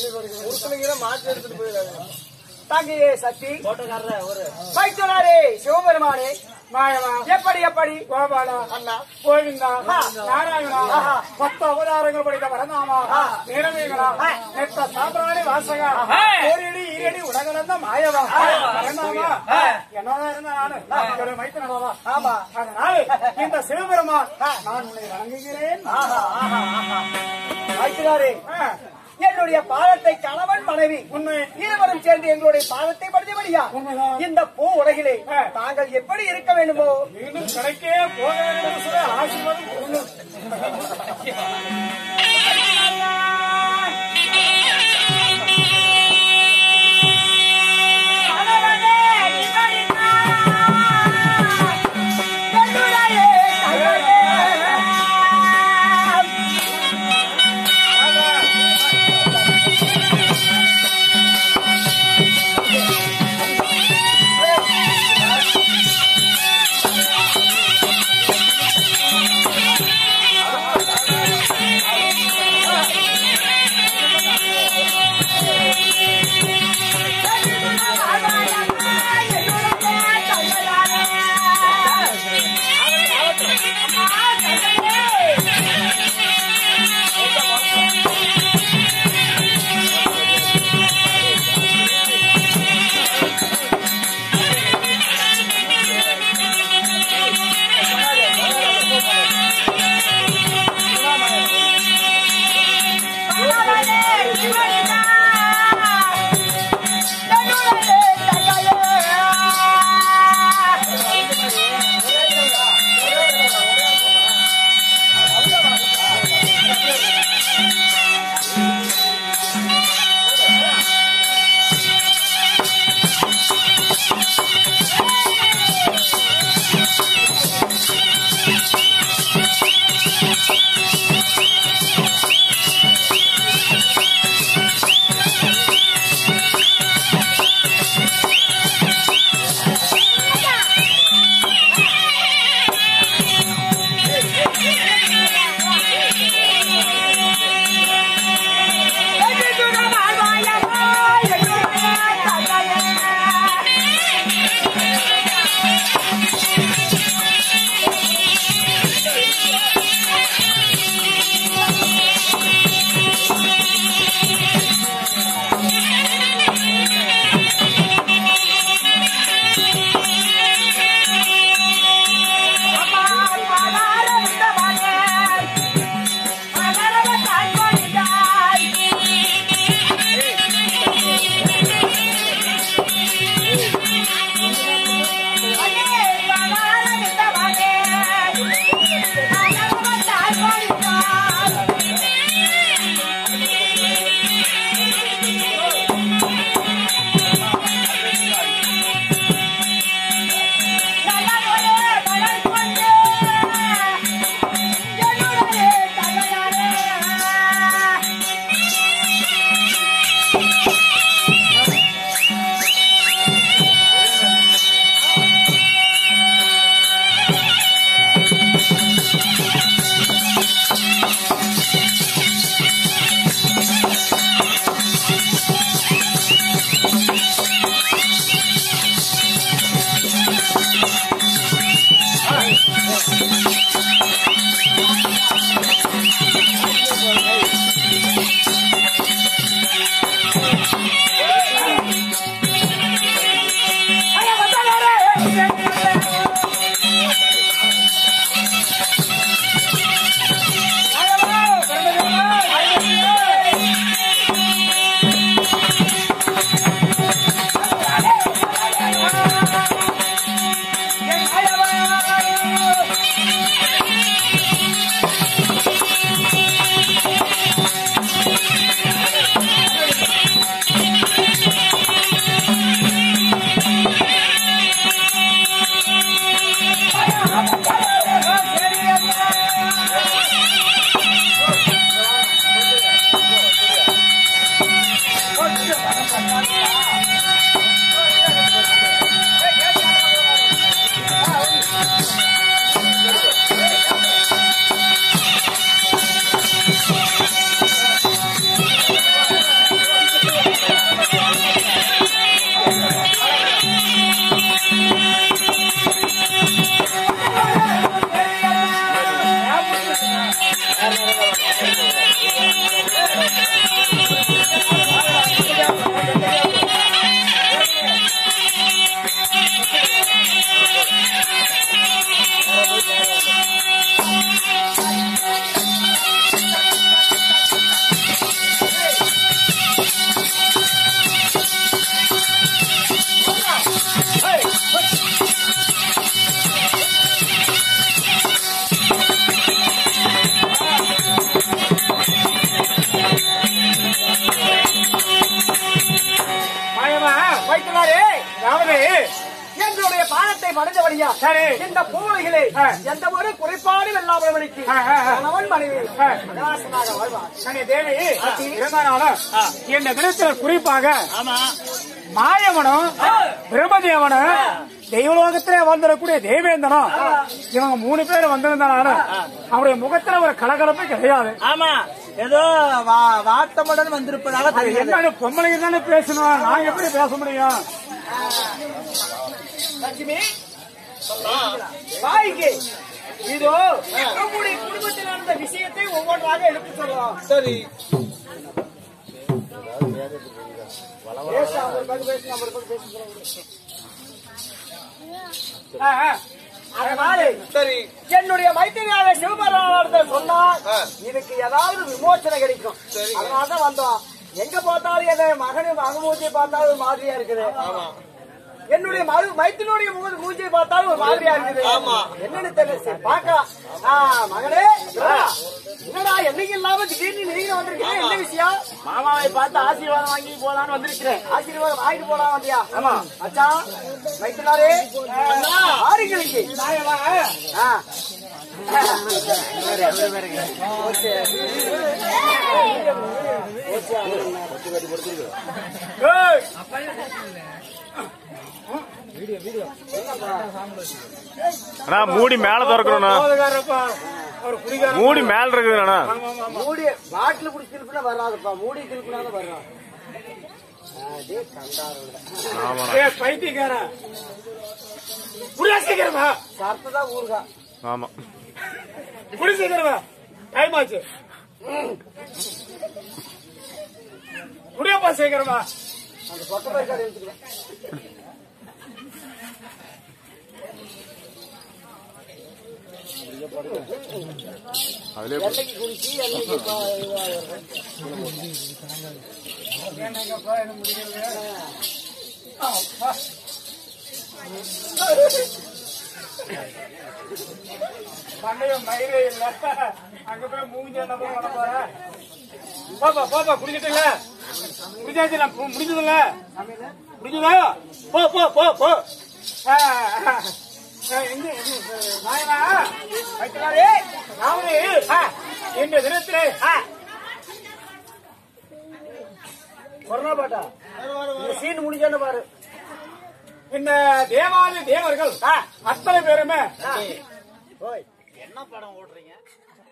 உருட்டுனீங்கன்னா மாற்றி எடுத்துட்டு போயிடாது தங்கையே சக்தி போட்டோக்காரர ஒரு வைத்தனாரே சிவபெருமானே மாயமா எப்படி எப்படி கோபாலா அண்ணா கோவிந்தா நாராயணா பத்து அவதாரங்கள் படித்த வரநாமா நீரமேகலா நெத்த சாம்பிராணி வாசகா ஓரடி ஈரடி உலகளந்த மாயவா வரநாமா என்னதான் இருந்தா நானு ஒரு மைத்தனவா ஆமா அதனால் இந்த சிவபெருமான் நான் உன்னை வணங்குகிறேன் வைத்தினாரே என்னுடைய பாதத்தை கணவன் மனைவி உண்மை இருவரும் சேர்ந்து எங்களுடைய பாதத்தை படுத்தபடியா இந்த பூ உலகிலே தாங்கள் எப்படி இருக்க வேண்டுமோ மீண்டும் கிடைக்கே போக வேண்டும் சொல்ல ஆசீர்வாதம் கொடுங்க. ஆ வைக்கிறாரே அதாவது எங்களுடைய பாதத்தை படைந்தபடியா சரி. இந்த பூவுலகிலே ஆ. எந்த ஒரு குறைபாடும் இல்லாதவர்களுக்கு ஆ, ஆ, ஆ. கணவன் மனைவி ஆ. விலாசமாக வாழ்வார் கண்ணே தேவி இருந்தாலும் இந்த தினத்தில் குறிப்பாக மாயவனும் பிரம்மதேவனும் தெய்வலோகத்திலே வந்திருக்கக்கூடிய தேவேந்திரனும் இவங்க மூணு பேர் வந்திருந்தாலும் அவருடைய முகத்துல ஒரு கலகலப்பு கிடையாது ஆமா ஏதோ வா- வாட்டமுடன் வந்திருப்பதாக அது தெரிகிறது என்னன்னு பொம்பளைங்க தானே பேசணும் நான் எப்படி பேச முடியும் லட்சுமி வாய்க்கு இதோ நம்முடைய குடும்பத்தில் நடந்த விஷயத்தை ஒவ்வொன்றாக எடுத்து சொல்லலாம் சரி பேசலாம் ஒரு பக்கம் பேசலாம் ஒரு பக்கம் பேசலாம் ஆ, ஆ. அதனால சரி என்னுடைய மைத்திரியான சிவபெருமானத்தில் சொன்னால் ஆ. இதுக்கு ஏதாவது விமோசனை கிடைக்கும் சரிங்க. அதனாலதான் வந்தோம் எங்க பார்த்தாலும் எதை மகனும் மகமூச்சியை பார்த்தாலும் ஒரு மாதிரியா இருக்குது ஆமா என்னுடைய மறு மைத்தினுடைய முக மூஞ்சியை பார்த்தாலும் ஒரு மாதிரியா இருக்குது ஆமா. என்னன்னு தெரியல சரி பார்க்கலாம் ஆ, மகனே பிரபா, என்னடா என்னைக்கு இல்லாம திடீர்னு நீங்க வந்திருக்கீங்க என்ன விஷயம் மாமாவை பார்த்து ஆசீர்வாதம் வாங்கி போலான்னு வந்திருக்கிறேன் ஆசீர்வாதம் வாங்கிட்டு போலாம் வந்தியா ஆமா அச்சா மைத்தினாரே ஆறுகளுக்கு ஆ ஏய், அண்ணா மூடி மேல திறக்கணும்ண்ணா போதுகாரப்பா. ஒரு குடிகாரன். மூடி மேல இருக்குதுண்ணா ஆமா, ஆமா, ஆமா. மூடி பாட்டில் குடிச்சு திருப்பினா வராதுப்பா மூடி திருப்பினாலும் வர்றான் அதே கண்டாரோட ஆமாண்ணா ஏய், பைத்தியக்காரன். குடியா சீக்கிரமா சர்த்ததான் ஊருகா ஆமா குடி சீக்கிரமா டைம் ஆச்சு குடியாப்பா சீக்கிரமா அந்த பக்கம் போய் எடுத்துக்கலாம் அதுலயே என்னைக்கு குடிச்சு என்னைக்கு பா- இதுவாகிறது. என்னங்கப்பா என்ன முடியல அப்பா. மண்டையும் மயிரே இல்ல அங்க போய் மூஞ்சி என்ன பண்ண போற பாப்பா பாப்பா குடிச்சிட்டீங்க குடிச்சாச்சு நான் மு- முடிஞ்சதுல்ல முடிஞ்சதா போ போ போ போ ஆ, ஆ. ஆ, எங்க எங்க, நாயனா வைக்கலாரே ராவணி இந்த தினத்திலே கொரோனா பாட்டா இந்த சீன் முடிஞ்சோன்னு பாரு இந்த தேவாதி தேவர்கள் அத்தனை பேருமே ஓய் என்ன படம் ஓடுறீங்க